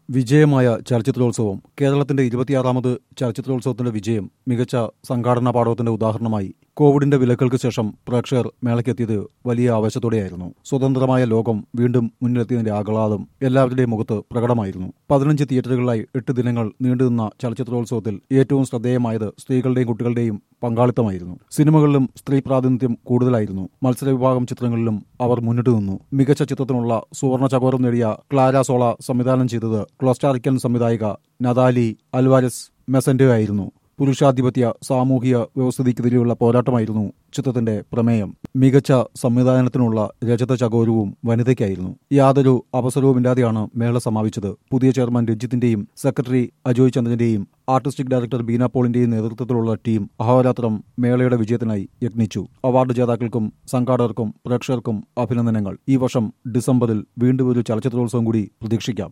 വിജയമായ ചലച്ചിത്രോത്സവം കേരളത്തിന്റെ ഇരുപത്തിയാറാമത് ചലച്ചിത്രോത്സവത്തിന്റെ വിജയം മികച്ച സംഘാടന പാഠവത്തിന്റെ ഉദാഹരണമായി കോവിഡിന്റെ വിലക്കൾക്ക് ശേഷം പ്രേക്ഷകർ മേളയ്ക്കെത്തിയത് വലിയ ആവേശത്തോടെയായിരുന്നു സ്വതന്ത്രമായ ലോകം വീണ്ടും മുന്നിലെത്തിയതിന്റെ ആഹ്ലാദം എല്ലാവരുടെയും മുഖത്ത് പ്രകടമായിരുന്നു പതിനഞ്ച് തിയേറ്ററുകളിലായി എട്ട് ദിനങ്ങൾ നീണ്ടുനിന്ന ചലച്ചിത്രോത്സവത്തിൽ ഏറ്റവും ശ്രദ്ധേയമായത് സ്ത്രീകളുടെയും കുട്ടികളുടെയും പങ്കാളിത്തമായിരുന്നു സിനിമകളിലും സ്ത്രീ പ്രാതിനിധ്യം കൂടുതലായിരുന്നു മത്സര വിഭാഗം ചിത്രങ്ങളിലും അവർ മുന്നിട്ട് നിന്നു മികച്ച ചിത്രത്തിനുള്ള സുവർണ ചകോരം നേടിയ ക്ലാര സോള സംവിധാനം ചെയ്തത് ക്ലോസ്റ്റാറിക്കൻ സംവിധായിക നദാലി അൽവാരസ് മെസന്റ് ആയിരുന്നു പുരുഷാധിപത്യ സാമൂഹിക വ്യവസ്ഥിതിക്കെതിരെയുള്ള പോരാട്ടമായിരുന്നു ചിത്രത്തിന്റെ പ്രമേയം മികച്ച സംവിധാനത്തിനുള്ള രജത ചകോരവും വനിതയ്ക്കായിരുന്നു യാതൊരു അവസരവുമില്ലാതെയാണ് മേള സമാപിച്ചത് പുതിയ ചെയർമാൻ രഞ്ജിത്തിന്റെയും സെക്രട്ടറി അജോയ് ചന്ദ്രന്റെയും ആർട്ടിസ്റ്റിക് ഡയറക്ടർ ബീന പോളിന്റെയും നേതൃത്വത്തിലുള്ള ടീം അഹോരാത്രം മേളയുടെ വിജയത്തിനായി യത്നിച്ചു അവാർഡ് ജേതാക്കൾക്കും സംഘാടകർക്കും പ്രേക്ഷകർക്കും അഭിനന്ദനങ്ങൾ ഈ വർഷം ഡിസംബറിൽ വീണ്ടും ഒരു ചലച്ചിത്രോത്സവം കൂടി പ്രതീക്ഷിക്കാം